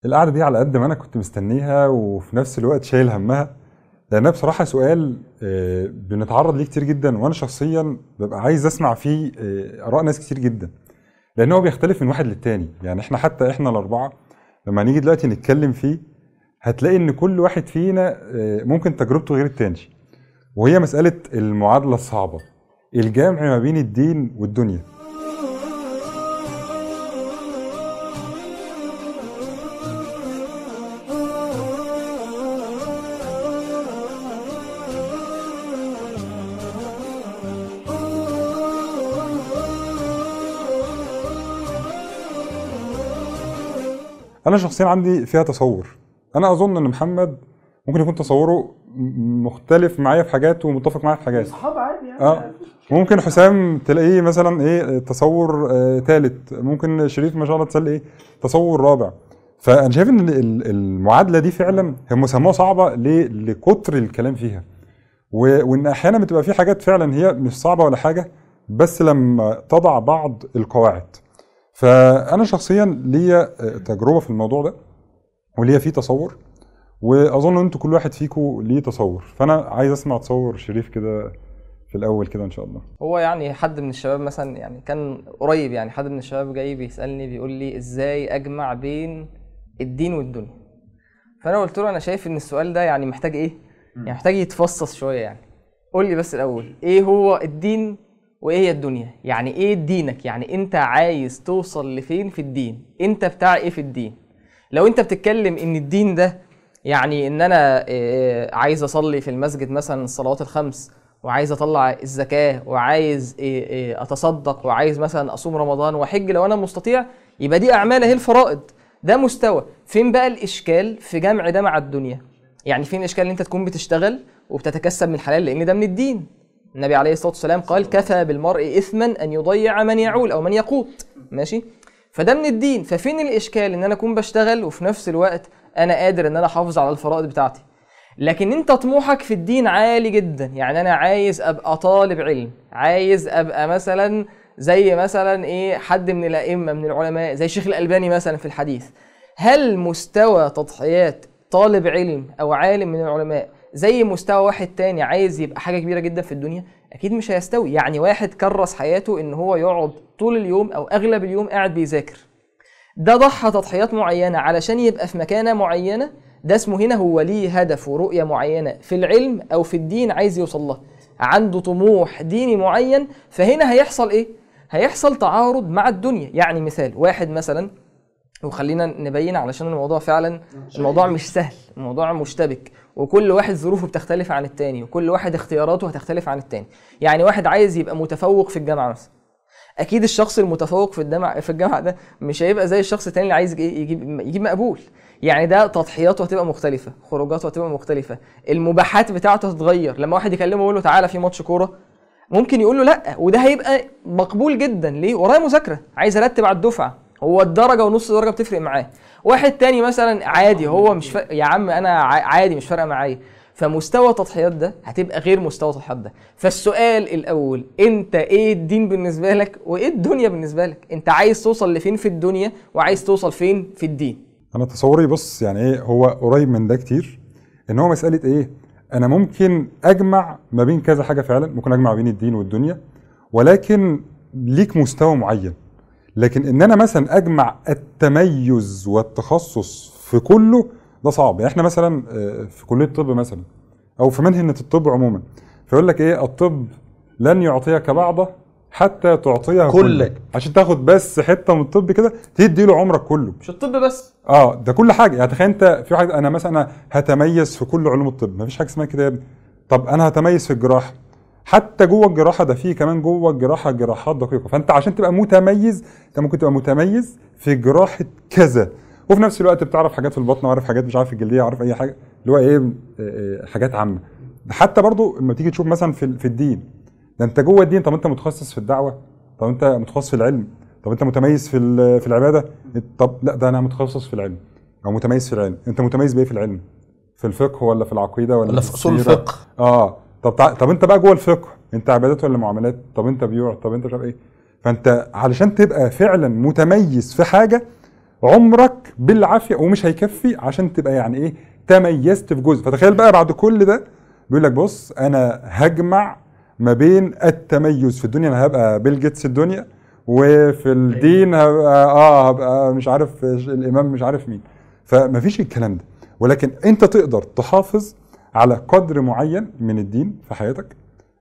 القعدة دي على قد ما أنا كنت مستنيها وفي نفس الوقت شايل همها لأنها بصراحة سؤال آه، بنتعرض ليه كتير جدا وأنا شخصيا ببقى عايز أسمع فيه آه، آراء ناس كتير جدا لأن هو بيختلف من واحد للتاني يعني إحنا حتى إحنا الأربعة لما نيجي دلوقتي نتكلم فيه هتلاقي إن كل واحد فينا آه، ممكن تجربته غير التاني وهي مسألة المعادلة الصعبة الجمع ما بين الدين والدنيا انا شخصيا عندي فيها تصور انا اظن ان محمد ممكن يكون تصوره م- مختلف معايا في حاجات ومتفق معايا في حاجات اصحاب عادي يعني اه ممكن حسام تلاقيه مثلا ايه تصور آه ثالث ممكن شريف ما شاء الله تلاقي ايه تصور رابع فانا شايف ان ال- المعادله دي فعلا هي مسماه صعبه ليه؟ لكتر الكلام فيها و- وان احيانا بتبقى في حاجات فعلا هي مش صعبه ولا حاجه بس لما تضع بعض القواعد فانا شخصيا ليا آه، تجربه في الموضوع ده وليا فيه تصور واظن انتوا كل واحد فيكم ليه تصور فانا عايز اسمع تصور شريف كده في الاول كده ان شاء الله هو يعني حد من الشباب مثلا يعني كان قريب يعني حد من الشباب جاي بيسالني بيقول لي ازاي اجمع بين الدين والدنيا فانا قلت له انا شايف ان السؤال ده يعني محتاج ايه يعني محتاج يتفصص شويه يعني قول لي بس الاول ايه هو الدين وايه هي الدنيا يعني ايه دينك يعني انت عايز توصل لفين في الدين انت بتاع ايه في الدين لو انت بتتكلم ان الدين ده يعني ان انا آه، عايز اصلي في المسجد مثلا الصلوات الخمس وعايز اطلع الزكاه وعايز آه، آه، اتصدق وعايز مثلا اصوم رمضان واحج لو انا مستطيع يبقى دي اعمال اهي الفرائض ده مستوى فين بقى الاشكال في جمع ده مع الدنيا يعني فين الاشكال ان انت تكون بتشتغل وبتتكسب من الحلال لان ده من الدين النبي عليه الصلاه والسلام قال كفى بالمرء اثما ان يضيع من يعول او من يقوت ماشي فده من الدين ففين الاشكال ان انا اكون بشتغل وفي نفس الوقت انا قادر ان انا احافظ على الفرائض بتاعتي لكن انت طموحك في الدين عالي جدا يعني انا عايز ابقى طالب علم عايز ابقى مثلا زي مثلا ايه حد من الائمه من العلماء زي شيخ الالباني مثلا في الحديث هل مستوى تضحيات طالب علم او عالم من العلماء زي مستوى واحد تاني عايز يبقى حاجه كبيره جدا في الدنيا اكيد مش هيستوي يعني واحد كرس حياته ان هو يقعد طول اليوم او اغلب اليوم قاعد بيذاكر ده ضحى تضحيات معينه علشان يبقى في مكانه معينه ده اسمه هنا هو ليه هدف ورؤيه معينه في العلم او في الدين عايز يوصل لها عنده طموح ديني معين فهنا هيحصل ايه هيحصل تعارض مع الدنيا يعني مثال واحد مثلا وخلينا نبين علشان الموضوع فعلا الموضوع مش سهل الموضوع مشتبك وكل واحد ظروفه بتختلف عن التاني وكل واحد اختياراته هتختلف عن التاني يعني واحد عايز يبقى متفوق في الجامعه مثلا اكيد الشخص المتفوق في الجامعه في الجامعه ده مش هيبقى زي الشخص التاني اللي عايز يجي- يجيب يجيب مقبول يعني ده تضحياته هتبقى مختلفه خروجاته هتبقى مختلفه المباحات بتاعته هتتغير لما واحد يكلمه يقول له تعالى في ماتش كوره ممكن يقول له لا وده هيبقى مقبول جدا ليه ورايا مذاكره عايز ارتب على الدفعه هو الدرجه ونص درجه بتفرق معاه واحد تاني مثلا عادي هو مش فارق يا عم انا ع- عادي مش فارقه معايا فمستوى التضحيات ده هتبقى غير مستوى التضحيات ده فالسؤال الاول انت ايه الدين بالنسبه لك وايه الدنيا بالنسبه لك انت عايز توصل لفين في الدنيا وعايز توصل فين في الدين انا تصوري بص يعني ايه هو قريب من ده كتير ان هو مساله ايه انا ممكن اجمع ما بين كذا حاجه فعلا ممكن اجمع بين الدين والدنيا ولكن ليك مستوى معين لكن ان انا مثلا اجمع التميز والتخصص في كله ده صعب يعني احنا مثلا آه، في كليه الطب مثلا او في مهنه الطب عموما فيقول لك ايه الطب لن يعطيك بعضه حتى تعطيه كلك. كلك عشان تاخد بس حته من الطب كده تدي له عمرك كله مش الطب بس اه ده كل حاجه يعني تخيل انت في واحد انا مثلا أنا هتميز في كل علوم الطب مفيش حاجه اسمها كده يا ابني طب انا هتميز في الجراحه حتى جوه الجراحه ده في كمان جوه الجراحه جراحات دقيقه فانت عشان تبقى متميز انت ممكن تبقى متميز في جراحه كذا وفي نفس الوقت بتعرف حاجات في البطن وعارف حاجات مش عارف في الجلديه عارف اي حاجه اللي هو ايه آه، آه، حاجات عامه حتى برضو لما تيجي تشوف مثلا في في الدين ده انت جوه الدين طب انت متخصص في الدعوه طب انت متخصص في العلم طب انت متميز في ال- في العباده طب لا ده انا متخصص في العلم او متميز في العلم انت متميز بايه في العلم في الفقه ولا في العقيده ولا, ولا في اصول السيرة؟ الفقه اه طب تع... طب انت بقى جوه الفقه انت عبادات ولا معاملات طب انت بيوع طب انت مش عارف ايه فانت علشان تبقى فعلا متميز في حاجه عمرك بالعافيه ومش هيكفي عشان تبقى يعني ايه تميزت في جزء فتخيل بقى بعد كل ده بيقول لك بص انا هجمع ما بين التميز في الدنيا انا هبقى بيل جيتس الدنيا وفي الدين هبقى اه هبقى مش عارف الامام مش عارف مين فمفيش الكلام ده ولكن انت تقدر تحافظ على قدر معين من الدين في حياتك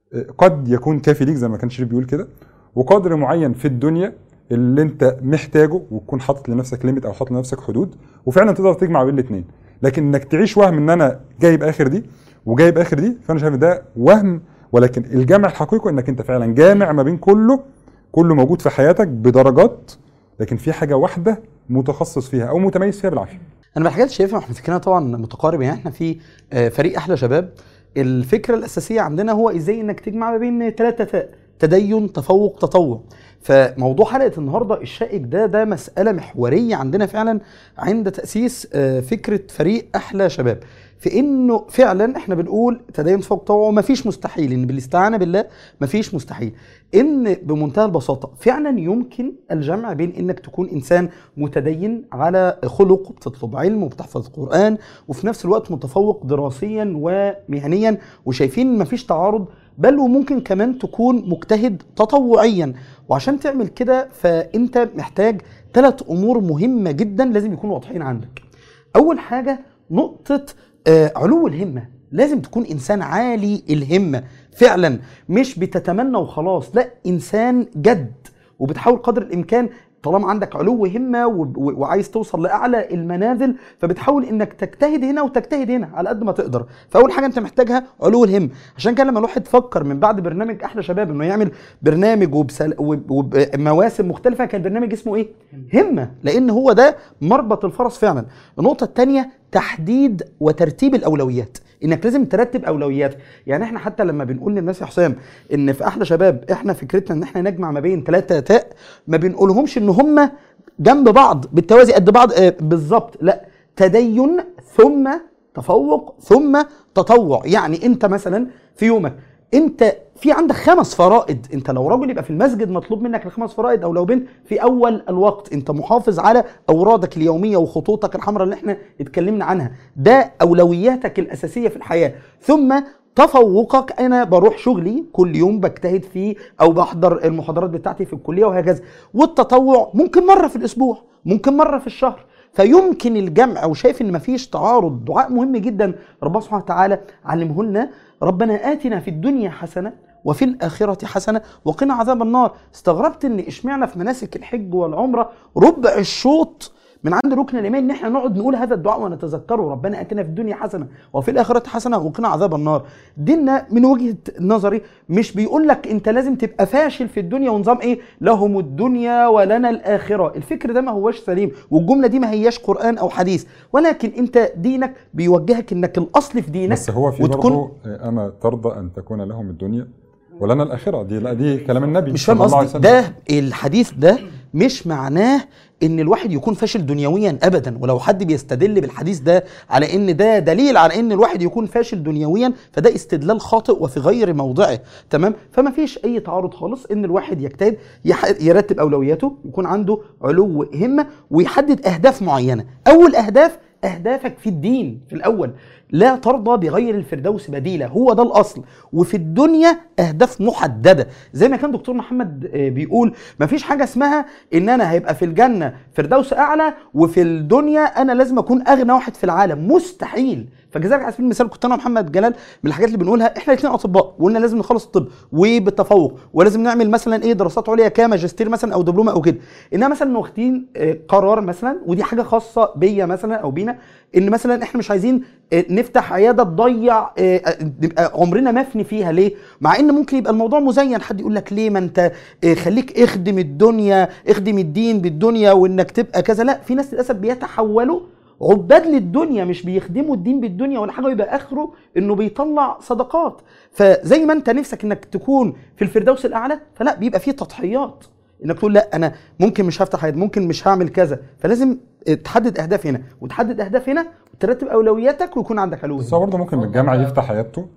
قد يكون كافي ليك زي ما كان شريف بيقول كده وقدر معين في الدنيا اللي انت محتاجه وتكون حاطط لنفسك ليميت او حاطط لنفسك حدود وفعلا تقدر تجمع بين الاثنين لكن انك تعيش وهم ان انا جايب اخر دي وجايب اخر دي فانا شايف ده وهم ولكن الجمع الحقيقي انك انت فعلا جامع ما بين كله كله موجود في حياتك بدرجات لكن في حاجه واحده متخصص فيها او متميز فيها بالعافيه انا من الحاجات اللي شايفها احنا فكرنا طبعا متقارب يعني احنا في آه، فريق احلى شباب الفكره الاساسيه عندنا هو ازاي انك تجمع ما بين ثلاثه تاء تدين تفوق تطوع فموضوع حلقه النهارده الشائك ده ده مساله محوريه عندنا فعلا عند تاسيس آه، فكره فريق احلى شباب في انه فعلا احنا بنقول تدين تفوق تطوع ومفيش مستحيل ان بالاستعانه بالله مفيش مستحيل ان بمنتهى البساطه فعلا يمكن الجمع بين انك تكون انسان متدين على خلق وبتطلب علم وبتحفظ قران وفي نفس الوقت متفوق دراسيا ومهنيا وشايفين ان مفيش تعارض بل وممكن كمان تكون مجتهد تطوعيا وعشان تعمل كده فانت محتاج ثلاث امور مهمه جدا لازم يكونوا واضحين عندك اول حاجه نقطه آه، علو الهمه لازم تكون انسان عالي الهمه فعلا مش بتتمنى وخلاص لا انسان جد وبتحاول قدر الامكان طالما عندك علو همه و- و- وعايز توصل لاعلى المنازل فبتحاول انك تجتهد هنا وتجتهد هنا على قد ما تقدر فاول حاجه انت محتاجها علو الهم عشان كده لما الواحد فكر من بعد برنامج احلى شباب انه يعمل برنامج وبسل... وب- وبمواسم مختلفه كان برنامج اسمه ايه همه لان هو ده مربط الفرس فعلا النقطه الثانيه تحديد وترتيب الاولويات انك لازم ترتب اولوياتك يعني احنا حتى لما بنقول للناس يا حسام ان في احلى شباب احنا فكرتنا ان احنا نجمع ما بين ثلاثه تاء ما بنقولهمش ان هم جنب بعض بالتوازي قد بعض آه، بالظبط لا تدين ثم تفوق ثم تطوع يعني انت مثلا في يومك انت في عندك خمس فرائض انت لو راجل يبقى في المسجد مطلوب منك الخمس فرائض او لو بنت في اول الوقت انت محافظ على اورادك اليوميه وخطوطك الحمراء اللي احنا اتكلمنا عنها ده اولوياتك الاساسيه في الحياه ثم تفوقك انا بروح شغلي كل يوم بجتهد فيه او بحضر المحاضرات بتاعتي في الكليه وهكذا والتطوع ممكن مره في الاسبوع ممكن مره في الشهر فيمكن الجمع وشايف ان مفيش تعارض دعاء مهم جدا ربنا سبحانه وتعالى علمه لنا ربنا اتنا في الدنيا حسنه وفي الآخرة حسنة وقنا عذاب النار استغربت ان اشمعنا في مناسك الحج والعمرة ربع الشوط من عند ركن الايمان ان احنا نقعد نقول هذا الدعاء ونتذكره ربنا اتنا في الدنيا حسنه وفي الاخره حسنه وقنا عذاب النار ديننا من وجهه نظري مش بيقول لك انت لازم تبقى فاشل في الدنيا ونظام ايه لهم الدنيا ولنا الاخره الفكر ده ما هوش سليم والجمله دي ما هياش قران او حديث ولكن انت دينك بيوجهك انك الاصل في دينك بس هو في وتكون برضه اما ترضى ان تكون لهم الدنيا ولنا الاخره دي لا دي كلام النبي مش فاهم صلى الله عليه قصدي وسلم. ده الحديث ده مش معناه ان الواحد يكون فاشل دنيويا ابدا ولو حد بيستدل بالحديث ده على ان ده دليل على ان الواحد يكون فاشل دنيويا فده استدلال خاطئ وفي غير موضعه تمام فما فيش اي تعارض خالص ان الواحد يجتهد يح- يرتب اولوياته يكون عنده علو همه ويحدد اهداف معينه اول اهداف اهدافك في الدين في الاول لا ترضى بغير الفردوس بديلا هو ده الاصل وفي الدنيا اهداف محدده زي ما كان دكتور محمد آه، بيقول مفيش حاجه اسمها ان انا هيبقى في الجنه فردوس اعلى وفي الدنيا انا لازم اكون اغنى واحد في العالم مستحيل فكذلك على سبيل المثال كنت انا ومحمد جلال من الحاجات اللي بنقولها احنا الاثنين اطباء وقلنا لازم نخلص الطب وبالتفوق ولازم نعمل مثلا ايه دراسات عليا كماجستير مثلا او دبلومه او كده انما مثلا واخدين آه، قرار مثلا ودي حاجه خاصه بيا مثلا او بينا ان مثلا احنا مش عايزين آه، نفتح عياده تضيع آه، آه، نبقى عمرنا مفني فيها ليه؟ مع ان ممكن يبقى الموضوع مزين حد يقول لك ليه ما انت آه، خليك اخدم الدنيا اخدم الدين بالدنيا وانك تبقى كذا لا في ناس للاسف بيتحولوا عباد للدنيا مش بيخدموا الدين بالدنيا ولا حاجه ويبقى اخره انه بيطلع صدقات فزي ما انت نفسك انك تكون في الفردوس الاعلى فلا بيبقى فيه تضحيات انك تقول لا انا ممكن مش هفتح عيد ممكن مش هعمل كذا فلازم تحدد اهداف هنا وتحدد اهداف هنا وترتب اولوياتك ويكون عندك علو بس هو برضه ممكن من الجامعه يفتح عيادته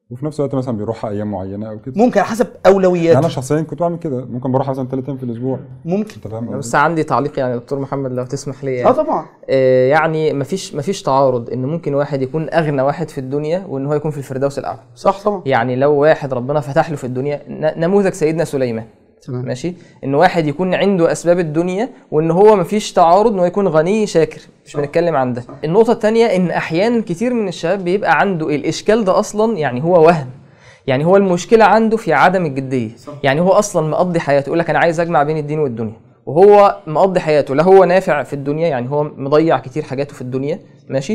وفي نفس الوقت مثلا بيروحها ايام معينه او كده ممكن على حسب يعني انا اولوياته شخصيا كنت بعمل كده ممكن بروح مثلا ثلاث ايام في الاسبوع ممكن انت فاهم بس قصدي؟ عندي تعليق يعني يا دكتور محمد لو تسمح لي اه يعني. طبعا آه، يعني مفيش مفيش تعارض ان ممكن واحد يكون اغنى واحد في الدنيا وان هو يكون في الفردوس الاعلى صح طبعا يعني لو واحد ربنا فتح له في الدنيا ن- نموذج سيدنا سليمان تمام ماشي ان واحد يكون عنده اسباب الدنيا وان هو مفيش تعارض ان هو يكون غني شاكر مش بنتكلم عن ده النقطه الثانيه ان احيانا كتير من الشباب بيبقى عنده الاشكال ده اصلا يعني هو وهم يعني هو المشكله عنده في عدم الجديه يعني هو اصلا مقضي حياته يقول لك انا عايز اجمع بين الدين والدنيا وهو مقضي حياته لا هو نافع في الدنيا يعني هو مضيع كتير حاجاته في الدنيا ماشي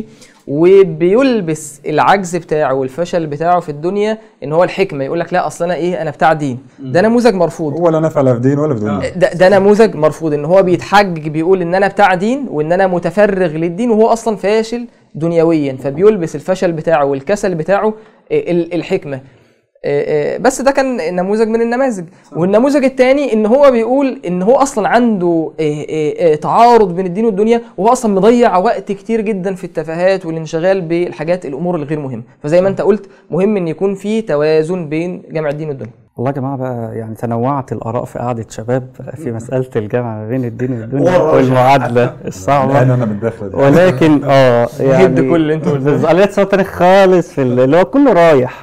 وبيلبس العجز بتاعه والفشل بتاعه في الدنيا ان هو الحكمه يقول لك لا اصل انا ايه انا بتاع دين ده نموذج مرفوض هو لا نافع لا في دين ولا في دنيا ده, ده نموذج مرفوض ان هو بيتحجج بيقول ان انا بتاع دين وان انا متفرغ للدين وهو اصلا فاشل دنيويا فبيلبس الفشل بتاعه والكسل بتاعه آه، ال- الحكمه آه، آه، بس ده كان نموذج من النماذج والنموذج الثاني ان هو بيقول ان هو اصلا عنده آه، آه، آه، تعارض بين الدين والدنيا وهو اصلا مضيع وقت كتير جدا في التفاهات والانشغال بالحاجات الامور الغير مهمه فزي ما انت قلت مهم ان يكون في توازن بين جمع الدين والدنيا والله يا جماعه بقى يعني تنوعت الاراء في قعده شباب في مساله الجمع ما بين الدين والدنيا والمعادله الصعبه الان انا من الداخل دي. ولكن اه يعني كل اللي انتوا قلتوه. بالظبط. انا صوت تاني خالص في ال- اللي هو كله رايح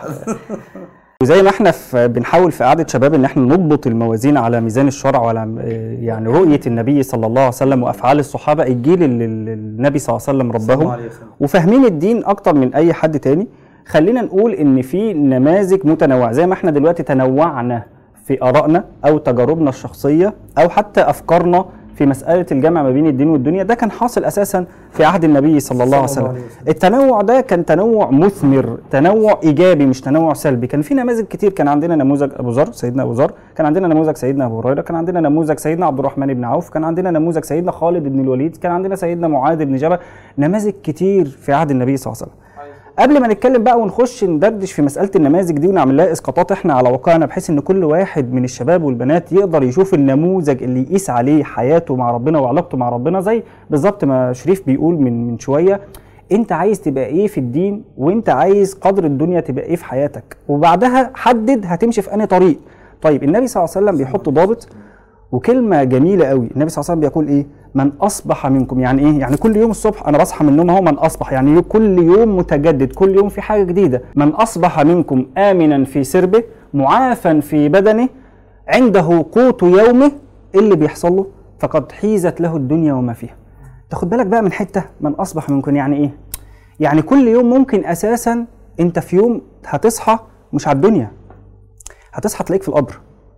وزي ما احنا في بنحاول في قعده شباب ان احنا نضبط الموازين على ميزان الشرع وعلى آه، يعني رؤيه النبي صلى الله عليه وسلم وافعال الصحابه الجيل اللي اللي النبي صلى الله عليه وسلم ربهم وفاهمين الدين اكتر من اي حد تاني خلينا نقول ان في نماذج متنوعه زي ما احنا دلوقتي تنوعنا في ارائنا او تجاربنا الشخصيه او حتى افكارنا في مساله الجمع ما بين الدين والدنيا ده كان حاصل اساسا في عهد النبي صلى الله عليه وسلم التنوع ده كان تنوع مثمر تنوع ايجابي مش تنوع سلبي كان في نماذج كتير كان عندنا نموذج ابو ذر سيدنا ابو ذر كان عندنا نموذج سيدنا ابو هريره كان عندنا نموذج سيدنا عبد الرحمن بن عوف كان عندنا نموذج سيدنا خالد بن الوليد كان عندنا سيدنا معاذ بن جبل نماذج كتير في عهد النبي صلى الله عليه وسلم قبل ما نتكلم بقى ونخش ندردش في مساله النماذج دي ونعمل لها اسقاطات احنا على واقعنا بحيث ان كل واحد من الشباب والبنات يقدر يشوف النموذج اللي يقيس عليه حياته مع ربنا وعلاقته مع ربنا زي بالظبط ما شريف بيقول من من شويه انت عايز تبقى ايه في الدين وانت عايز قدر الدنيا تبقى ايه في حياتك وبعدها حدد هتمشي في انهي طريق طيب النبي صلى الله عليه وسلم بيحط ضابط وكلمه جميله قوي النبي صلى الله عليه وسلم بيقول ايه من اصبح منكم يعني ايه يعني كل يوم الصبح انا بصحى من النوم اهو من اصبح يعني كل يوم متجدد كل يوم في حاجه جديده من اصبح منكم امنا في سربه معافا في بدنه عنده قوت يومه إيه اللي بيحصل له فقد حيزت له الدنيا وما فيها تاخد بالك بقى من حته من اصبح منكم يعني ايه يعني كل يوم ممكن اساسا انت في يوم هتصحى مش على الدنيا هتصحى تلاقيك في القبر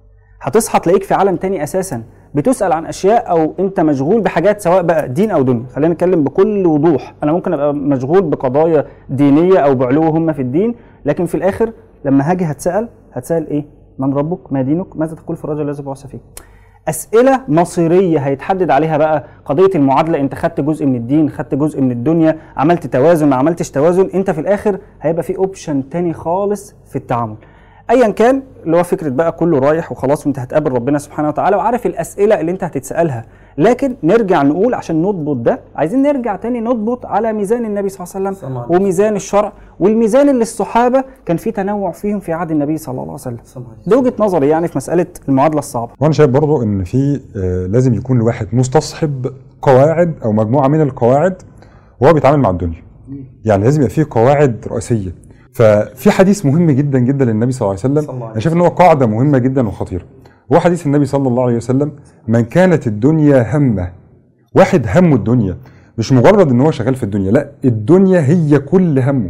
هتصحى تلاقيك في عالم تاني اساسا بتسال عن اشياء او انت مشغول بحاجات سواء بقى دين او دنيا خلينا نتكلم بكل وضوح انا ممكن ابقى مشغول بقضايا دينيه او بعلو هم في الدين لكن في الاخر لما هاجي هتسال هتسال ايه من ربك ما دينك ماذا تقول في الرجل الذي بعث فيه اسئله مصيريه هيتحدد عليها بقى قضيه المعادله انت خدت جزء من الدين خدت جزء من الدنيا عملت توازن ما عملتش توازن انت في الاخر هيبقى في اوبشن تاني خالص في التعامل ايا كان اللي هو فكره بقى كله رايح وخلاص وانت هتقابل ربنا سبحانه وتعالى وعارف الاسئله اللي انت هتتسالها لكن نرجع نقول عشان نضبط ده عايزين نرجع تاني نضبط على ميزان النبي صلى الله عليه وسلم وميزان الشرع والميزان اللي الصحابه كان في تنوع فيهم في عهد النبي صلى الله عليه وسلم ده وجهه نظري يعني في مساله المعادله الصعبه وانا شايف برضو ان في آه، لازم يكون الواحد مستصحب قواعد او مجموعه من القواعد وهو بيتعامل مع الدنيا يعني لازم يبقى فيه قواعد رئيسيه ففي حديث مهم جدا جدا للنبي صلى الله عليه وسلم انا شايف ان هو قاعده مهمه جدا وخطيره هو حديث النبي صلى الله عليه وسلم من كانت الدنيا همه واحد همه الدنيا مش مجرد ان هو شغال في الدنيا لا الدنيا هي كل همه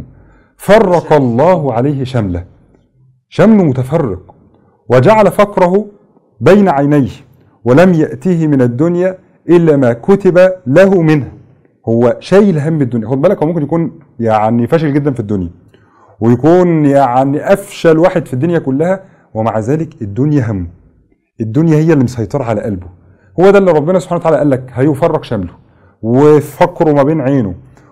فرق الله عليه شمله شمله متفرق وجعل فقره بين عينيه ولم يأتيه من الدنيا إلا ما كتب له منها هو شايل هم الدنيا خد بالك هو ممكن يكون يعني فاشل جدا في الدنيا ويكون يعني أفشل واحد في الدنيا كلها ومع ذلك الدنيا همه الدنيا هي اللي مسيطرة على قلبه هو ده اللي ربنا سبحانه وتعالى قال لك هيفرق شمله وفقره ما بين عينه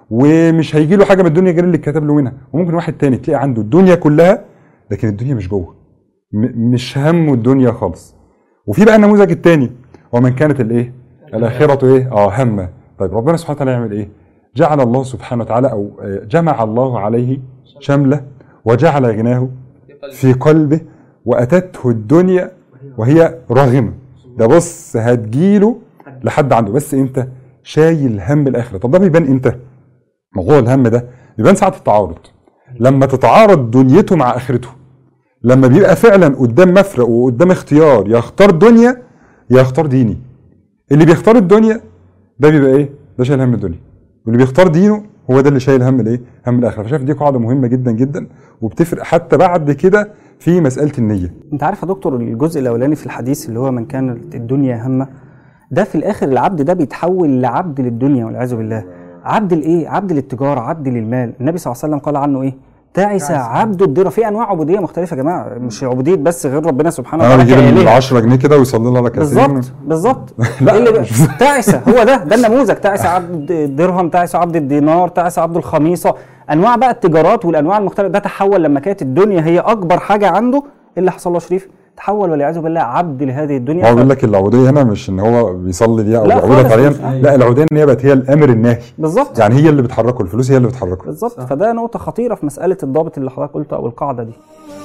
ومش هيجي له حاجه من الدنيا غير اللي كتب له منها وممكن واحد تاني تلاقي عنده الدنيا كلها لكن الدنيا مش جوه م- مش همه الدنيا خالص وفي بقى النموذج التاني ومن كانت الايه الاخره ايه اه همه طيب ربنا سبحانه وتعالى يعمل ايه جعل الله سبحانه وتعالى او آه، جمع الله عليه شمله وجعل غناه في قلبه واتته الدنيا وهي راغمه ده بص هتجيله لحد عنده بس امتى شايل هم الاخره طب ده بيبان امتى موضوع الهم ده بيبان ساعه التعارض لما تتعارض دنيته مع اخرته لما بيبقى فعلا قدام مفرق وقدام اختيار يا اختار دنيا يا اختار ديني اللي بيختار الدنيا ده بيبقى ايه ده شايل هم الدنيا واللي بيختار دينه هو ده اللي شايل هم الايه هم الاخره فشايف دي قاعده مهمه جدا جدا وبتفرق حتى بعد كده في مساله النيه انت عارف يا دكتور الجزء الاولاني في الحديث اللي هو من كانت الدنيا همه ده في الاخر العبد ده بيتحول لعبد للدنيا والعياذ بالله عبد الايه عبد للتجاره عبد للمال النبي صلى الله عليه وسلم قال عنه ايه تعس عبد الدره في انواع عبوديه مختلفه يا جماعه مش عبوديه بس غير ربنا سبحانه اه وتعالى يجيب ال كآلهة. 10 جنيه كده ويصلي لها ركعتين بالظبط بالظبط لا، إيه اللي بقى؟ مش- تعس هو ده ده النموذج تعس عبد الدرهم تعس عبد الدينار تعس عبد الخميصه انواع بقى التجارات والانواع المختلفه ده تحول لما كانت الدنيا هي اكبر حاجه عنده إيه اللي حصل له يا شريف تحول والعياذ بالله عبد لهذه الدنيا هو بيقول لك العبوديه هنا مش ان هو بيصلي ليها او لا بيعبدها خالص فعليا مش- لا العبوديه ان هي بقت هي الامر الناهي بالظبط يعني هي اللي بتحركه الفلوس هي اللي بتحركه بالظبط فده نقطه خطيره في مساله الضابط اللي حضرتك قلته او القاعده دي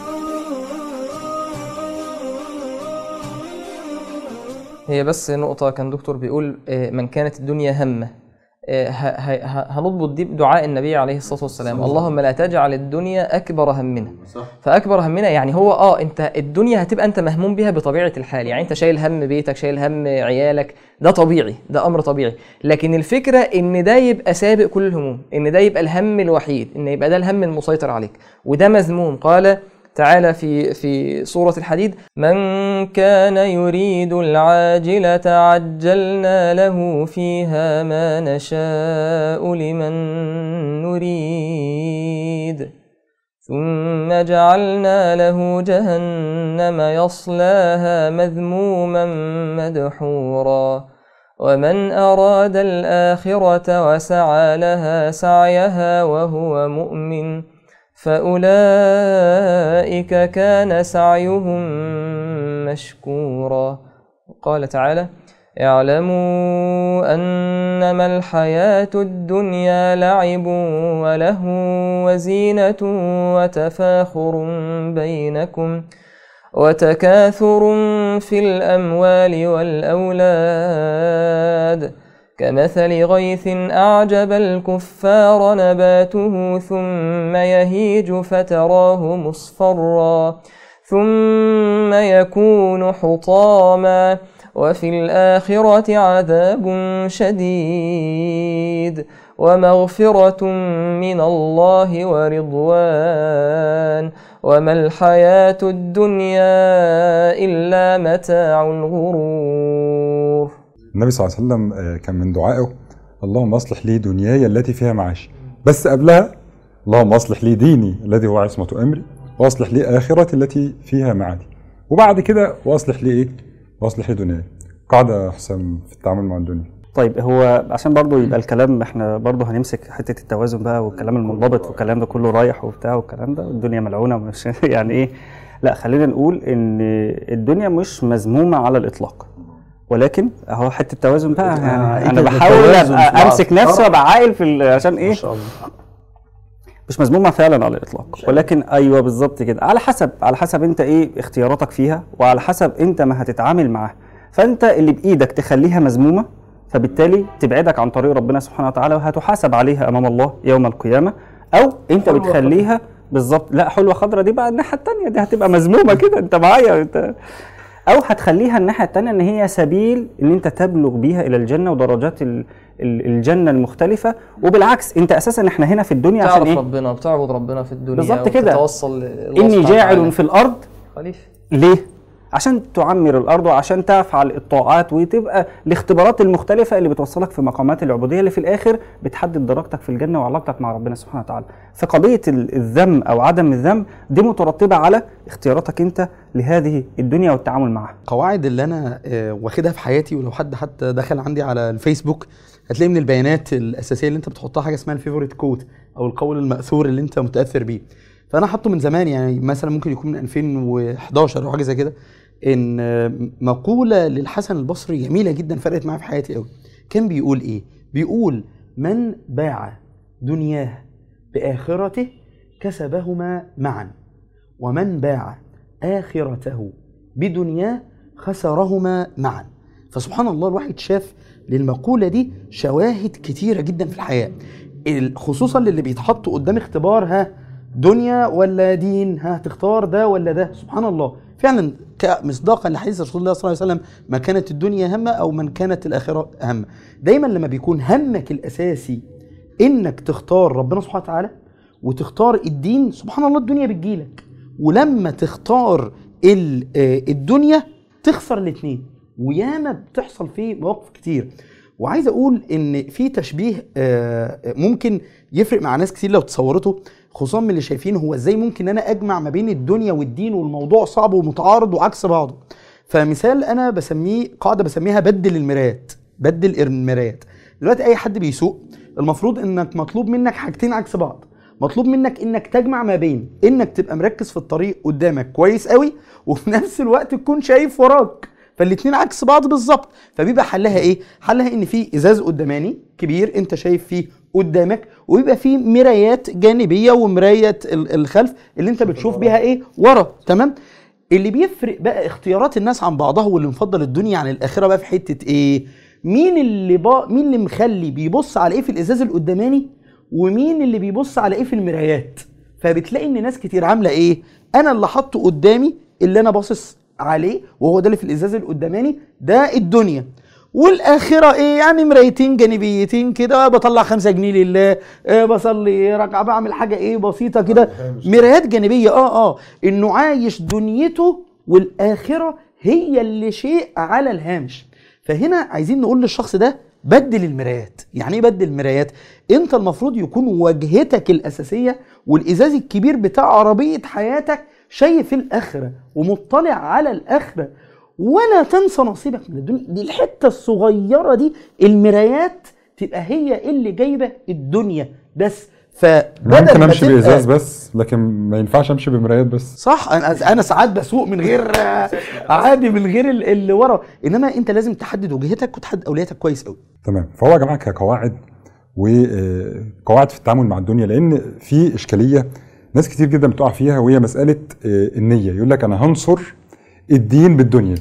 هي بس نقطة كان دكتور بيقول آه، من كانت الدنيا همه آه، ه- ه- ه- هنضبط دي بدعاء النبي عليه الصلاة والسلام اللهم لا تجعل الدنيا أكبر همنا فأكبر همنا يعني هو اه انت الدنيا هتبقى انت مهموم بيها بطبيعة الحال يعني انت شايل هم بيتك شايل هم عيالك ده طبيعي ده أمر طبيعي لكن الفكرة ان ده يبقى سابق كل الهموم ان ده يبقى الهم الوحيد ان يبقى ده الهم المسيطر عليك وده مذموم قال تعالى في في سورة الحديد من كان يريد العاجلة عجلنا له فيها ما نشاء لمن نريد ثم جعلنا له جهنم يصلاها مذموما مدحورا ومن أراد الآخرة وسعى لها سعيها وهو مؤمن فأولئك كان سعيهم مشكورا قال تعالى اعلموا أنما الحياة الدنيا لعب وله وزينة وتفاخر بينكم وتكاثر في الأموال والأولاد كمثل غيث أعجب الكفار نباته ثم يهيج فتراه مصفرا ثم يكون حطاما وفي الآخرة عذاب شديد ومغفرة من الله ورضوان وما الحياة الدنيا إلا متاع الغرور النبي صلى الله عليه وسلم آه، كان من دعائه اللهم اصلح لي دنياي التي فيها معاشي بس قبلها اللهم اصلح لي ديني الذي هو عصمة امري واصلح لي اخرتي التي فيها معادي وبعد كده واصلح لي ايه واصلح لي دنياي قاعدة يا حسام في التعامل مع الدنيا طيب هو عشان برضو يبقى الكلام احنا برضو هنمسك حته التوازن بقى والكلام المنضبط والكلام ده كله رايح وبتاع والكلام ده الدنيا ملعونه مش يعني ايه لا خلينا نقول ان الدنيا مش مذمومه على الاطلاق ولكن اهو حته التوازن بقى يعني إيه انا ده بحاول التوازن في ابقى بعض. امسك نفسي وابقى عاقل في ال- عشان ايه ما شاء الله مش مذمومه فعلا على الاطلاق ولكن ايوه بالظبط كده على حسب على حسب انت ايه اختياراتك فيها وعلى حسب انت ما هتتعامل معاها فانت اللي بايدك تخليها مذمومه فبالتالي تبعدك عن طريق ربنا سبحانه وتعالى وهتحاسب عليها امام الله يوم القيامه او انت بتخليها بالظبط لا حلوه خضرة دي بقى الناحيه التانية دي هتبقى مذمومه كده انت معايا انت او هتخليها الناحيه التانية ان هي سبيل ان انت تبلغ بيها الى الجنه ودرجات ال- ال- الجنه المختلفه وبالعكس انت اساسا احنا هنا في الدنيا عشان تعرف ايه ربنا بتعبد ربنا في الدنيا بالظبط كده. وتتوصل لله اني سبحانه جاعل وتعالى. في الارض خليفة ليه؟ عشان تعمر الارض وعشان تفعل الطاعات وتبقى الاختبارات المختلفه اللي بتوصلك في مقامات العبوديه اللي في الاخر بتحدد درجتك في الجنه وعلاقتك مع ربنا سبحانه وتعالى. فقضيه ال- الذم او عدم الذم دي مترتبه على اختياراتك انت لهذه الدنيا والتعامل معها. القواعد اللي انا آه، واخدها في حياتي ولو حد حتى دخل عندي على الفيسبوك هتلاقي من البيانات الاساسيه اللي انت بتحطها حاجه اسمها الفيفوريت كوت او القول الماثور اللي انت متاثر بيه فانا حاطه من زمان يعني مثلا ممكن يكون من 2011 او حاجه زي كده ان آه، مقوله للحسن البصري جميله جدا فرقت معايا في حياتي قوي كان بيقول ايه بيقول من باع دنياه باخرته كسبهما معا ومن باع آخرته بدنياه خسرهما معا فسبحان الله الواحد شاف للمقولة دي شواهد كتيرة جدا في الحياة ال- خصوصا للي بيتحط قدام اختبار ها دنيا ولا دين ها تختار ده ولا ده سبحان الله فعلا ك- مصداقا لحديث رسول الله صلى الله عليه وسلم ما كانت الدنيا همه او من كانت الاخره همه دايما لما بيكون همك الاساسي انك تختار ربنا سبحانه وتعالى وتختار الدين سبحان الله الدنيا بتجيلك ولما تختار ال- آه، الدنيا تخسر الاثنين وياما بتحصل في مواقف كتير وعايز اقول ان في تشبيه آه، ممكن يفرق مع ناس كتير لو تصورته خصوصا من اللي شايفين هو ازاي ممكن انا اجمع ما بين الدنيا والدين والموضوع صعب ومتعارض وعكس بعضه فمثال انا بسميه قاعده بسميها بدل المرايات بدل المرايات دلوقتي اي حد بيسوق المفروض انك مطلوب منك حاجتين عكس بعض مطلوب منك انك تجمع ما بين انك تبقى مركز في الطريق قدامك كويس قوي وفي نفس الوقت تكون شايف وراك فالاتنين عكس بعض بالظبط فبيبقى حلها ايه حلها ان في ازاز قداماني كبير انت شايف فيه قدامك ويبقى فيه مرايات جانبيه ومرايه ال- الخلف اللي انت بتشوف بيها ايه ورا تمام اللي بيفرق بقى اختيارات الناس عن بعضها واللي مفضل الدنيا عن الاخره بقى في حته ايه مين اللي با... مين اللي مخلي بيبص على ايه في الازاز القداماني ومين اللي بيبص على ايه في المرايات فبتلاقي ان ناس كتير عامله ايه انا اللي حاطه قدامي اللي انا باصص عليه وهو ده اللي في الازاز القداماني ده الدنيا والاخره ايه يعني مرايتين جانبيتين كده بطلع خمسة جنيه لله آه بصلي ركعه بعمل حاجه ايه بسيطه كده مرايات جانبيه اه اه انه عايش دنيته والاخره هي اللي شيء على الهامش فهنا عايزين نقول للشخص ده بدل المرايات يعني ايه بدل المرايات انت المفروض يكون واجهتك الاساسيه والازاز الكبير بتاع عربيه حياتك شايف الاخره ومطلع على الاخره ولا تنسى نصيبك من الدنيا دي الحته الصغيره دي المرايات تبقى هي اللي جايبه الدنيا بس فبدل ممكن ما امشي تبقى- بازاز بس لكن ما ينفعش امشي بمرايات بس صح انا انا ساعات بسوق من غير عادي من غير ال- اللي ورا انما انت لازم تحدد وجهتك وتحدد اولوياتك كويس قوي تمام فهو يا جماعه كقواعد وقواعد في التعامل مع الدنيا لان في اشكاليه ناس كتير جدا بتقع فيها وهي مساله آه، النيه يقول لك انا هنصر الدين بالدنيا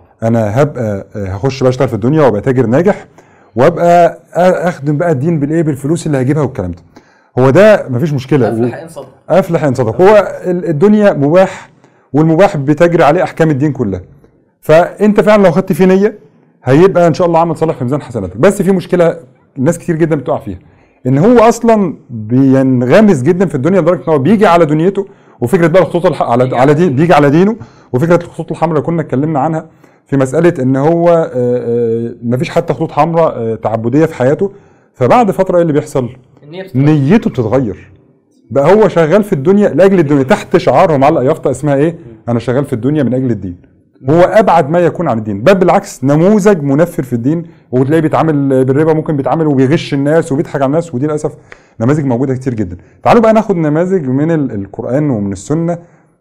انا هبقى آه، هخش بقى اشتغل في الدنيا وابقى تاجر ناجح وابقى آ- اخدم بقى الدين بالايه بالفلوس اللي هجيبها والكلام ده هو ده مفيش مشكله افلح ان صدق افلح ان صدق هو ال- الدنيا مباح والمباح بتجري عليه احكام الدين كلها فانت فعلا لو خدت فيه نيه هيبقى ان شاء الله عمل صالح في ميزان حسناتك بس في مشكله ناس كتير جدا بتقع فيها ان هو اصلا بينغمس جدا في الدنيا لدرجه ان هو بيجي على دنيته وفكره بقى الخطوط الح... على على دين بيجي على دينه وفكره الخطوط الحمراء اللي كنا اتكلمنا عنها في مساله ان هو آه، آه، مفيش حتى خطوط حمراء آه، تعبديه في حياته فبعد فتره ايه اللي بيحصل؟ النية بتتغير. نيته بتتغير بقى هو شغال في الدنيا لاجل الدنيا تحت شعار معلق يافطه اسمها ايه؟ انا شغال في الدنيا من اجل الدين. هو ابعد ما يكون عن الدين، بل بالعكس نموذج منفر في الدين وتلاقيه بيتعامل بالربا ممكن بيتعامل وبيغش الناس وبيضحك على الناس ودي للاسف نماذج موجوده كتير جدا. تعالوا بقى ناخد نماذج من ال- القران ومن السنه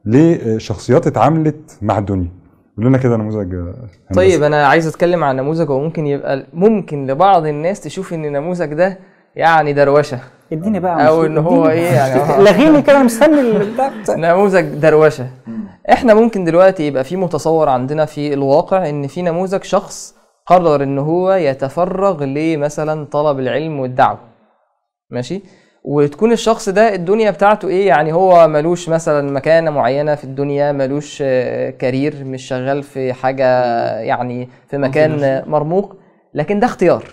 لشخصيات اتعاملت مع الدنيا. قول لنا كده نموذج آه، هندسة. طيب انا عايز اتكلم عن نموذج هو ممكن يبقى ممكن لبعض الناس تشوف ان النموذج ده يعني دروشه اديني بقى او مش- ان هو اديني. ايه يعني آه. لغيني كده أنا مستني البتاع بتاع- نموذج دروشه احنا ممكن دلوقتي يبقى في متصور عندنا في الواقع ان في نموذج شخص قرر ان هو يتفرغ لمثلا طلب العلم والدعوه ماشي وتكون الشخص ده الدنيا بتاعته ايه يعني هو ملوش مثلا مكانه معينه في الدنيا ملوش آه، كارير مش شغال في حاجه يعني في مكان آه، مرموق لكن ده اختيار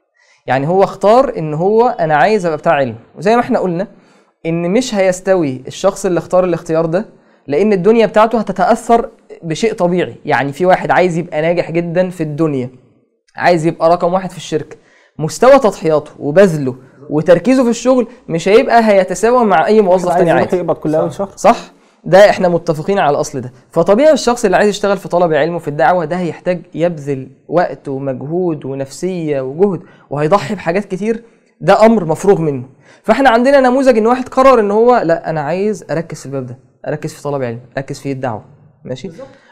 يعني هو اختار ان هو انا عايز ابقى بتاع علم وزي ما احنا قلنا ان مش هيستوي الشخص اللي اختار الاختيار ده لان الدنيا بتاعته هتتاثر بشيء طبيعي يعني في واحد عايز يبقى ناجح جدا في الدنيا عايز يبقى رقم واحد في الشركه مستوى تضحياته وبذله وتركيزه في الشغل مش هيبقى هيتساوى مع اي موظف عايز تاني يروح عادي يقبض كل اول شهر صح ده احنا متفقين على الاصل ده فطبيعي الشخص اللي عايز يشتغل في طلب علم وفي الدعوه ده هيحتاج يبذل وقت ومجهود ونفسيه وجهد وهيضحي بحاجات كتير ده امر مفروغ منه فاحنا عندنا نموذج ان واحد قرر ان هو لا انا عايز اركز في الباب ده اركز في طلب علم اركز في الدعوه ماشي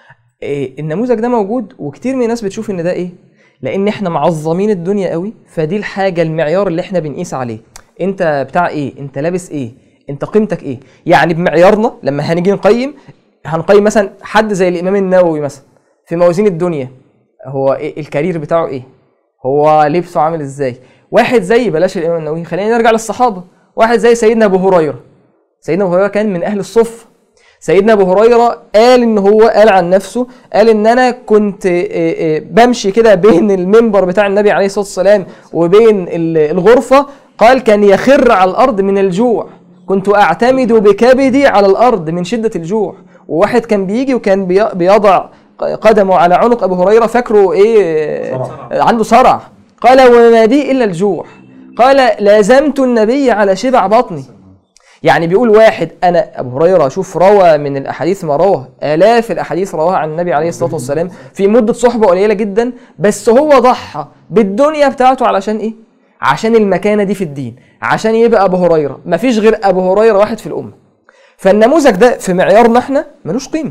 إيه النموذج ده موجود وكتير من الناس بتشوف ان ده ايه لان احنا معظمين الدنيا قوي فدي الحاجه المعيار اللي احنا بنقيس عليه انت بتاع ايه انت لابس ايه انت قيمتك ايه يعني بمعيارنا لما هنيجي نقيم هنقيم مثلا حد زي الامام النووي مثلا في موازين الدنيا هو إيه الكارير بتاعه ايه هو لبسه عامل ازاي واحد زي بلاش الامام النووي خلينا نرجع للصحابه واحد زي سيدنا ابو هريره سيدنا ابو هريره كان من اهل الصف سيدنا ابو هريره قال ان هو قال عن نفسه قال ان انا كنت آه، آه، بمشي كده بين المنبر بتاع النبي عليه الصلاه والسلام وبين ال- الغرفه قال كان يخر على الارض من الجوع كنت اعتمد بكبدي على الارض من شده الجوع وواحد كان بيجي وكان بي- بيضع قدمه على عنق ابو هريره فاكره ايه آه، عنده صرع قال وما بي الا الجوع قال لازمت النبي على شبع بطني يعني بيقول واحد انا ابو هريره شوف روى من الاحاديث ما روى الاف الاحاديث رواها عن النبي عليه الصلاه والسلام في مده صحبه قليله جدا بس هو ضحى بالدنيا بتاعته علشان ايه عشان المكانه دي في الدين عشان يبقى ابو هريره مفيش غير ابو هريره واحد في الامه فالنموذج ده في معيارنا احنا ملوش قيمه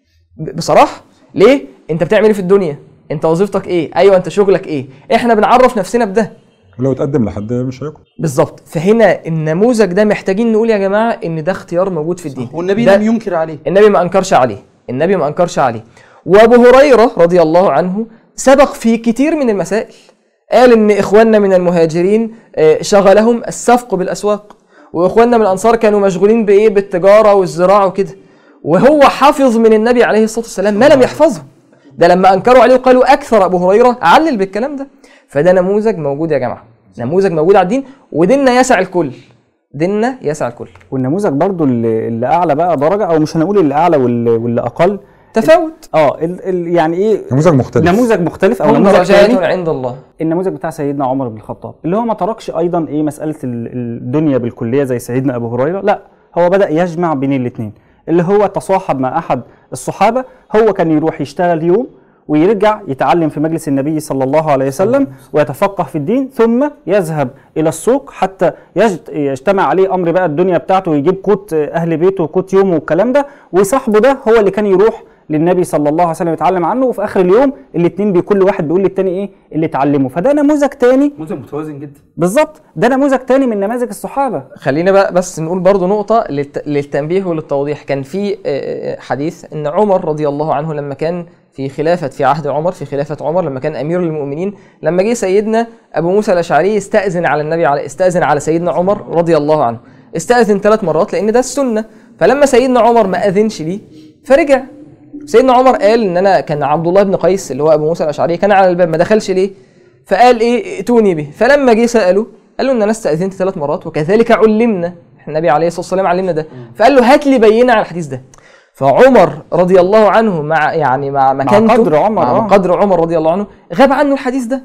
ب- بصراحه ليه انت بتعمل ايه في الدنيا انت وظيفتك ايه ايوه انت شغلك ايه احنا بنعرف نفسنا بده ولو تقدم لحد مش هياكل بالظبط فهنا النموذج ده محتاجين نقول يا جماعه ان ده اختيار موجود في الدين والنبي ده لم ينكر عليه النبي ما انكرش عليه النبي ما انكرش عليه وابو هريره رضي الله عنه سبق في كتير من المسائل قال ان اخواننا من المهاجرين آه، شغلهم السفق بالاسواق واخواننا من الانصار كانوا مشغولين بايه بالتجاره والزراعه وكده وهو حافظ من النبي عليه الصلاه والسلام ما لم يحفظه ده لما انكروا عليه وقالوا اكثر ابو هريره علل بالكلام ده فده نموذج موجود يا جماعه نموذج موجود على الدين وديننا يسع الكل ديننا يسع الكل والنموذج برضو اللي, اللي اعلى بقى درجه او مش هنقول اللي اعلى واللي, واللي اقل تفاوت اه ال ال يعني ايه نموذج مختلف نموذج مختلف او هم نموذج درجات تاني عند الله النموذج بتاع سيدنا عمر بن الخطاب اللي هو ما تركش ايضا ايه مساله ال- الدنيا بالكليه زي سيدنا ابو هريره لا هو بدا يجمع بين الاثنين اللي هو تصاحب مع احد الصحابه هو كان يروح يشتغل يوم ويرجع يتعلم في مجلس النبي صلى الله عليه وسلم ويتفقه في الدين ثم يذهب الى السوق حتى يجت- يجتمع عليه امر بقى الدنيا بتاعته ويجيب قوت اهل بيته وقوت يومه والكلام ده وصاحبه ده هو اللي كان يروح للنبي صلى الله عليه وسلم يتعلم عنه وفي اخر اليوم الاثنين بكل واحد بيقول للتاني ايه اللي اتعلمه فده نموذج تاني نموذج متوازن جدا بالظبط ده نموذج تاني من نماذج الصحابه خلينا بقى بس نقول برضو نقطة للت... للتنبيه وللتوضيح كان في آه، آه، حديث ان عمر رضي الله عنه لما كان في خلافة في عهد عمر في خلافة عمر لما كان امير المؤمنين لما جه سيدنا ابو موسى الاشعري يستأذن على النبي على استأذن على سيدنا عمر رضي الله عنه استأذن ثلاث مرات لان ده السنة فلما سيدنا عمر ما اذنش ليه فرجع سيدنا عمر قال ان انا كان عبد الله بن قيس اللي هو ابو موسى الاشعري كان على الباب ما دخلش ليه فقال ايه ائتوني به فلما جه ساله قال له ان انا استاذنت ثلاث مرات وكذلك علمنا النبي عليه الصلاه والسلام علمنا ده فقال له هات لي بينه على الحديث ده فعمر رضي الله عنه مع يعني مع مكانته قدر عمر، مع آه. قدر عمر رضي الله عنه غاب عنه الحديث ده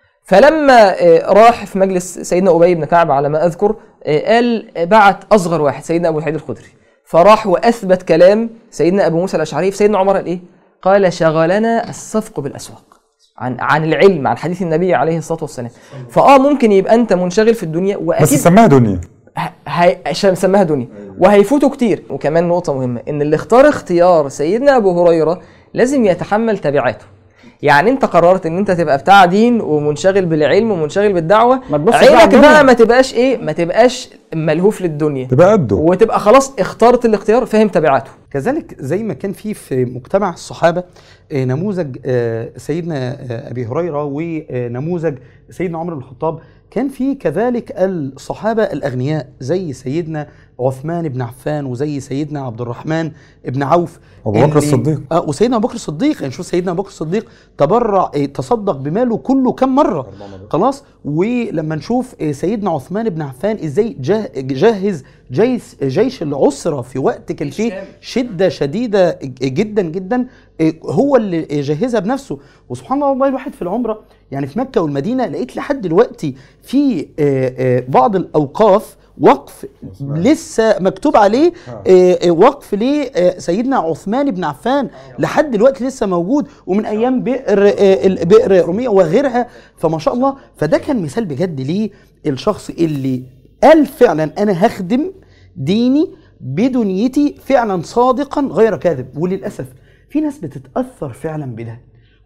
فلما آه، راح في مجلس سيدنا ابي بن كعب على ما اذكر آه، قال آه، بعت اصغر واحد سيدنا ابو سعيد الخدري فراح واثبت كلام سيدنا ابو موسى الاشعري فسيدنا عمر قال ايه؟ قال شغلنا الصفق بالاسواق عن عن العلم عن حديث النبي عليه الصلاه والسلام فاه ممكن يبقى انت منشغل في الدنيا بس واكيد سماها دنيا ه- هي عشان سماها دنيا وهيفوتوا كتير وكمان نقطة مهمة ان اللي اختار اختيار سيدنا ابو هريرة لازم يتحمل تبعاته يعني انت قررت ان انت تبقى بتاع دين ومنشغل بالعلم ومنشغل بالدعوة ما تبصش بقى على عينك الدنيا. بقى ما تبقاش ايه ما تبقاش ملهوف للدنيا تبقى قده وتبقى خلاص اخترت الاختيار فاهم تبعاته كذلك زي ما كان في في مجتمع الصحابه آه، نموذج آه، سيدنا آه، ابي هريره ونموذج سيدنا عمر بن الخطاب كان في كذلك الصحابه الاغنياء زي سيدنا عثمان بن عفان وزي سيدنا عبد الرحمن بن عوف أبو بكر اللي- الصديق. اه وسيدنا ابو بكر الصديق يعني شوف سيدنا ابو بكر الصديق تبرع آه، تصدق بماله كله كم مره خلاص ولما نشوف آه، سيدنا عثمان بن عفان ازاي جه- جهز جيش جيش العسره في وقت كان فيه شده شديده جدا جدا آه، هو اللي جهزها بنفسه وسبحان الله والله الواحد في العمره يعني في مكه والمدينه لقيت لحد دلوقتي في آه، آه، بعض الاوقاف وقف لسه مكتوب عليه آه، آه، وقف لسيدنا عثمان بن عفان لحد دلوقتي لسه موجود ومن ايام بئر آه، ال- بئر رومية وغيرها فما شاء الله فده كان مثال بجد ليه الشخص اللي قال فعلا انا هخدم ديني بدنيتي فعلا صادقا غير كاذب وللاسف في ناس بتتاثر فعلا بده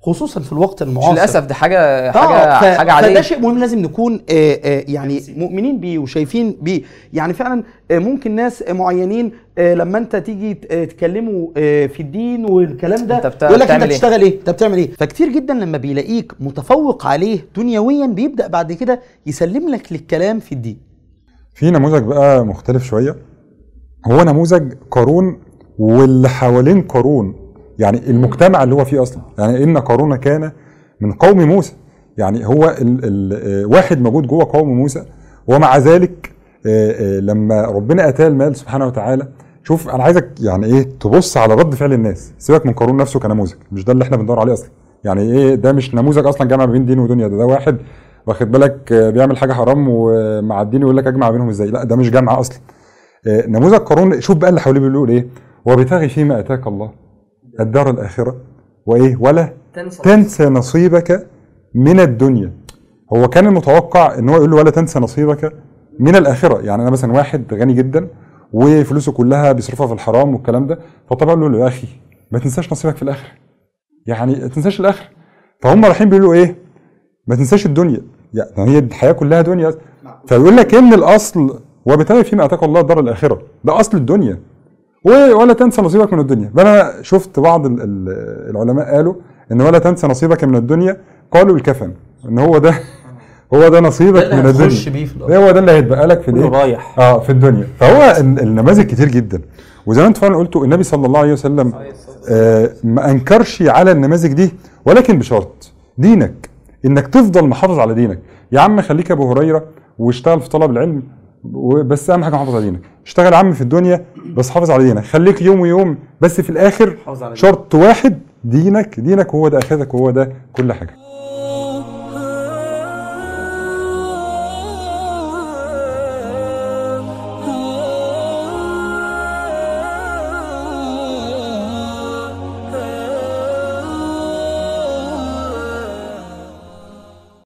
خصوصا في الوقت مش المعاصر للاسف ده حاجه آه، حاجه ف- حاجه عاديه فده شيء مهم لازم نكون آه، آه، يعني مؤمنين بيه وشايفين بيه يعني فعلا آه، ممكن ناس معينين آه، لما انت تيجي ت- آه، تكلموا آه، في الدين والكلام ده أنت بتا- يقول لك انت بتعمل إيه؟ بتشتغل ايه انت بتعمل ايه فكتير جدا لما بيلاقيك متفوق عليه دنيويا بيبدا بعد كده يسلم لك للكلام في الدين في نموذج بقى مختلف شويه هو نموذج قارون واللي حوالين قارون يعني المجتمع اللي هو فيه اصلا يعني ان قارون كان من قوم موسى يعني هو ال ال آه، واحد موجود جوه قوم موسى ومع ذلك آه، آه، لما ربنا اتاه المال سبحانه وتعالى شوف انا عايزك يعني ايه تبص على رد فعل الناس سيبك من قارون نفسه كنموذج مش ده اللي احنا بندور عليه اصلا يعني ايه ده مش نموذج اصلا جمع بين دين ودنيا ده ده واحد واخد بالك آه، بيعمل حاجه حرام ومع الدين يقول لك اجمع بينهم ازاي لا ده مش جمع اصلا آه، نموذج قارون شوف بقى اللي حواليه بيقول ايه وابتغي فيما اتاك الله الدار الاخره وايه ولا تنسى نصيبك من الدنيا هو كان المتوقع ان هو يقول له ولا تنسى نصيبك من الاخره يعني انا مثلا واحد غني جدا وفلوسه كلها بيصرفها في الحرام والكلام ده فطبعا له يا اخي ما تنساش نصيبك في الاخره يعني ما تنساش الاخره فهم رايحين بيقولوا ايه ما تنساش الدنيا يعني هي الحياه كلها دنيا فيقول لك ان الاصل وبالتالي فيما اتاك الله الدار الاخره ده اصل الدنيا و- ولا تنسى نصيبك من الدنيا انا شفت بعض ال- ال- العلماء قالوا ان ولا تنسى نصيبك من الدنيا قالوا الكفن ان هو ده هو ده نصيبك ده من اللي هتخش الدنيا بيه في الأرض. ده هو ده اللي هيتبقى لك في كله الايه رايح اه في الدنيا فهو ال- النماذج كتير جدا وزي ما انت فعلا قلتوا النبي صلى الله عليه وسلم آه ما انكرش على النماذج دي ولكن بشرط دينك انك تفضل محافظ على دينك يا عم خليك ابو هريره واشتغل في طلب العلم بس اهم حاجه محافظ على دينك اشتغل يا عم في الدنيا بس حافظ على دينك خليك يوم ويوم بس في الاخر حافظ على شرط واحد دينك دينك هو ده اخرتك وهو ده كل حاجه